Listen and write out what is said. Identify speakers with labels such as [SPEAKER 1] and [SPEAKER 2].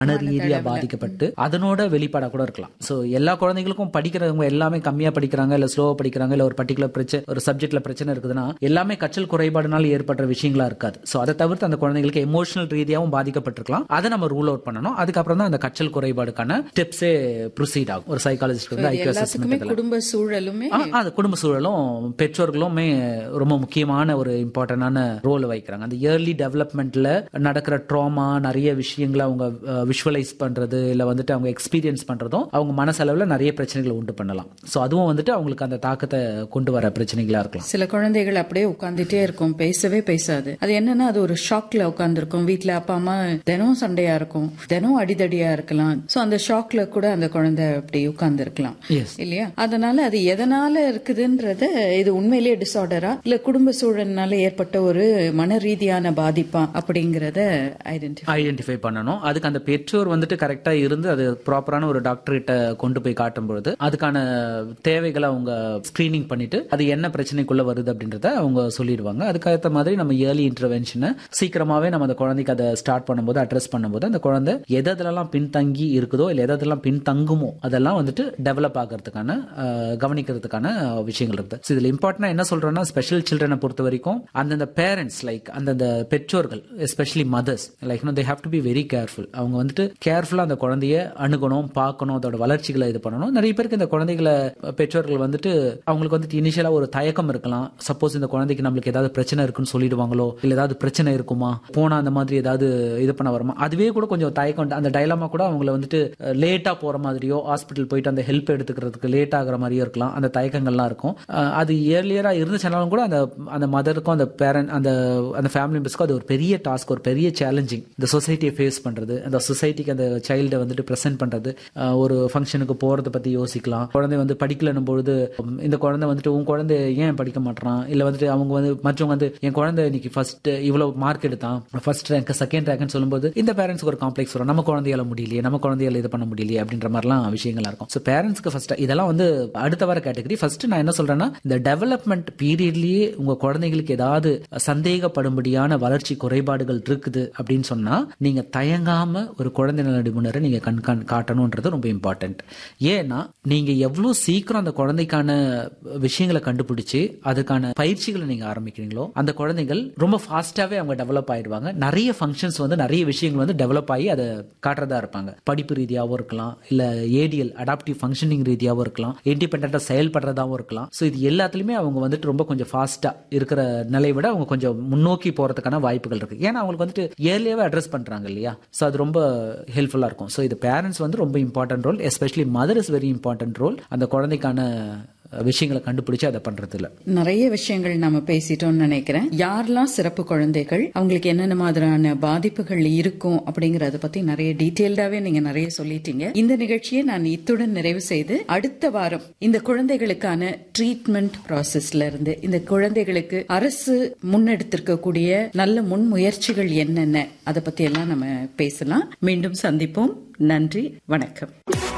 [SPEAKER 1] மன ரீதியா பாதிக்கப்பட்டு அதனோட வெளிப்பாடா கூட இருக்கலாம் சோ எல்லா குழந்தைகளுக்கும் படிக்கிறவங்க எல்லாமே கம்மியா படிக்கிறாங்க இல்ல ஸ்லோவா படிக்கிறாங்க இல்ல ஒரு பர்டிகுலர் பிரச்சனை ஒரு சப்ஜெக்ட்ல பிரச்சனை இருக்குதுன்னா எல்லாமே கற்றல் குறைபாடுனால ஏற்படுற விஷயங்களா இருக்காது சோ அதை தவிர்த்து அந்த குழந்தைகளுக்கு எமோஷனல் ரீதியாவும் பாதிக்கப்பட்டிருக்கலாம் அதை நம்ம ரூல் அவுட் பண்ணணும் அதுக்கப்புறம் தான் அந்த கற்றல் குறைபாடுக்கான ஸ்டெப்ஸே ப்ரொசீட் ஆகும் ஒரு சைக்காலஜிஸ்ட் வந்து ஐக்கிய
[SPEAKER 2] எல்லாத்துக்குமே குடும்ப சூழலுமே
[SPEAKER 1] ஆ, அது குடும்ப சூழலும் பெற்றோர்களுமே ரொம்ப முக்கியமான ஒரு இம்பார்ட்டன்டான ரோல் வைக்கிறாங்க அந்த இயர்லி டெவலப்மெண்ட்ல நடக்கிற ட்ராமா நிறைய விஷயங்களை அவங்க விஷுவலைஸ் பண்றது இல்ல வந்துட்டு அவங்க எக்ஸ்பீரியன்ஸ் பண்றதும் அவங்க மனசளவுல நிறைய பிரச்சனைகளை உண்டு பண்ணலாம் சோ அதுவும் வந்துட்டு அவங்களுக்கு அந்த தாக்கத்தை கொண்டு வர பிரச்சனைகளா இருக்கலாம்
[SPEAKER 2] சில குழந்தைகள் அப்படியே உட்கார்ந்துட்டே இருக்கும் பேசவே பேசாது அது என்னன்னா அது ஒரு ஷாக்ல உட்கார்ந்துருக்கும் வீட்ல அப்பா அம்மா தினம் சண்டையா இருக்கும் தினம் அடிதடியா இருக்கலாம் சோ அந்த ஷாக்ல கூட அந்த குழந்தை அப்படி உட்கார்ந்து இருக்கலாம்
[SPEAKER 1] எஸ்
[SPEAKER 2] இல்லையா அதனால அது எதனால இருக்குதுன்றத இது உண்மையிலேயே டிசார்டரா இல்ல குடும்ப சூழல்னால ஏற்பட்ட ஒரு மன ரீதியான பாதிப்பா அப்படிங்கறத ஐடென்டிஃபை
[SPEAKER 1] ஐடென்டிஃபை பண்ணணும் அதுக்கு அந்த பெற்றோர் வந்துட்டு கரெக்டா இருந்து அது ப்ராப்பரான ஒரு டாக்டர் கிட்ட கொண்டு போய் காட்டும் பொழுது அதுக்கான தேவைகளை அவங்க ஸ்கிரீனிங் பண்ணிட்டு அது என்ன பிரச்சனைக்குள்ள வருது அப்படின்றத அவங்க சொல்லிடுவாங்க அதுக்கேற்ற மாதிரி நம்ம இயர்லி இன்டர்வென்ஷனை சீக்கிரமாவே நம்ம அந்த குழந்தைக்கு அதை ஸ்டார்ட் பண்ணும்போது அட்ரஸ் பண்ணும்போது அந்த குழந்தை எதெல்லாம் பின்தங்கி இருக்குதோ இல்ல எதெல்லாம் பின்தங்குமோ அதெல்லாம் வந்துட்டு டெவலப் ஆகிறதுக்கான அஹ், கவனிக்கிறதுக்கான விஷயங்கள் இருக்கு So இதுல இம்பார்ட்டன்டா என்ன சொல்றேன்னா ஸ்பெஷல் சில்ட்ரனை பொறுத்த வரைக்கும் அந்தந்த பேரண்ட்ஸ் லைக் அந்தந்த பெற்றோர்கள் especially mothers like they have to be very careful அவங்க வந்துட்டு கேர்ஃபுல்லா அந்த குழந்தைய அணுகணும் பார்க்கணும் அதோட வளர்ச்சிகளை இது பண்ணணும் நிறைய பேருக்கு இந்த குழந்தைகளை பெற்றோர்கள் வந்துட்டு அவங்களுக்கு வந்துட்டு இனிஷியலா ஒரு தயக்கம் இருக்கலாம் சப்போஸ் இந்த குழந்தைக்கு நம்மளுக்கு ஏதாவது பிரச்சனை இருக்குன்னு சொல்லிடுவாங்களோ இல்ல ஏதாவது பிரச்சனை இருக்குமா போனா அந்த மாதிரி ஏதாவது இது பண்ண வருமா அதுவே கூட கொஞ்சம் தயக்கம் உண்டு. அந்த டைலாமா கூட அவங்கள வந்துட்டு லேட்டா போற மாதிரியோ ஹாஸ்பிட்டல் போயிட்டு அந்த ஹெல்ப் எடுத்துக்கிறதுக்கு லேட் ஆகுற மாதிரியோ இருக்கலாம் அந்த தயக்கங்கள்லாம் இருக்கும் அஹ் அது இயர்லியரா இருந்துச்சுனாலும் கூட அந்த அந்த மதருக்கும் அந்த பேரண்ட் அந்த அந்த ஃபேமிலி மெம்பர்ஸ்க்கும் அது ஒரு பெரிய டாஸ்க் ஒரு பெரிய சேலஞ்சிங் இந்த சொசைட்டியை ஃபேஸ் பண்றது அந்த சொசைட்டிக்கு அந்த சைல்டை வந்துட்டு ப்ரெசென்ட் பண்றது அஹ் ஒரு ஃபங்க்ஷனுக்கு போறத பத்தி யோசிக்கலாம் குழந்தை வந்து படிக்கலன்னும் பொழுது உம், இந்த குழந்தை வந்துட்டு உன் குழந்தை ஏன் படிக்க மாட்டான் இல்ல வந்துட்டு அவங்க வந்து மற்றவங்க வந்து என் குழந்தை இன்னைக்கு ஃபர்ஸ்ட் இவ்வளவு மார்க் எடுத்தான் ஃபர்ஸ்ட் ரேங்க் செகண்ட் ரேங்க்னு சொல்லும்போது இந்த பேரண்ட்ஸ்க்கு ஒரு காம்ப்ளெக்ஸ் வரும் நம்ம குழந்தையால முடியலையே நம்ம குழந்தையால இது பண்ண முடியலையே அப்படின்ற மாதிரிலாம் விஷயங்களா இருக்கும் ஸோ பேரண்ட்ஸ்க்கு ஃபர்ஸ்ட் இதெல்லாம் வந்து அடுத்த வர கேட்டகரி ஃபர்ஸ்ட் நான் என்ன சொல்றேன்னா இந்த டெவலப்மெண்ட் பீரியட்லயே உங்க குழந்தைங்களுக்கு ஏதாவது சந்தேகப்படும்படியான வளர்ச்சி குறைபாடுகள் இருக்குது அப்படின்னு சொன்னா நீங்க தயங்காம ஒரு குழந்தை நல நிபுணரை நீங்க கண் கண் காட்டணும்ன்றது ரொம்ப இம்பார்ட்டன்ட் ஏன்னா நீங்க எவ்வளவு சீக்கிரம் அந்த குழந்தைக்கான விஷயங்களை கண்டுபிடிச்சு அதுக்கான பயிற்சிகளை நீங்க ஆரம்பிக்கிறீங்களோ அந்த குழந்தைகள் ரொம்ப ஃபாஸ்டாவே அவங்க டெவலப் ஆயிடுவாங்க நிறைய ஃபங்க்ஷன்ஸ் வந்து நிறைய விஷயங்கள் வந்து டெவலப் ஆகி அதை காட்டுறதா இருப்பாங்க படிப்பு ரீதியாகவும் இருக்கலாம் இல்ல ஏடிஎல் அடாப்டிவ் ஃபங்க்ஷனிங் ரீதியாகவும் இருக்கலாம் இண்டிபெண்டா செயல்படுறதாவும் இருக்கலாம் ஸோ இது எல்லாத்துலயுமே அவங்க வந்துட்டு ரொம்ப கொஞ்சம் ஃபாஸ்டா இருக்கிற நிலையை விட அவங்க கொஞ்சம் முன்னோக்கி போறதுக்கான வாய்ப்புகள் இருக்கு ஏன்னா அவங்களுக்கு வந்துட்டு இயர்லியாவே அட்ரஸ் பண்றாங்க இல்லையா ஸோ அது ரொம்ப ஹெல்ப்ஃபுல்லா இருக்கும் ஸோ இது பேரண்ட்ஸ் வந்து ரொம்ப important role especially mother is very important role அந்த குழந்தைக்கான விஷயங்களை கண்டுபிடிச்சு அதை பண்றதுல
[SPEAKER 2] நிறைய விஷயங்கள் நாம பேசிட்டோம்னு நினைக்கிறேன் யாரெல்லாம் சிறப்பு குழந்தைகள் அவங்களுக்கு என்னென்ன மாதிரியான பாதிப்புகள் இருக்கும் அப்படிங்கறத பத்தி நிறைய டீட்டெயில்டாவே நீங்க நிறைய சொல்லிட்டீங்க இந்த நிகழ்ச்சியை நான் இத்துடன் நிறைவு செய்து அடுத்த வாரம் இந்த குழந்தைகளுக்கான ட்ரீட்மெண்ட் ப்ராசஸ்ல இருந்து இந்த குழந்தைகளுக்கு அரசு முன்னெடுத்திருக்கக்கூடிய நல்ல முன்முயற்சிகள் என்னென்ன அதை பத்தி எல்லாம் நம்ம பேசலாம் மீண்டும் சந்திப்போம் நன்றி வணக்கம்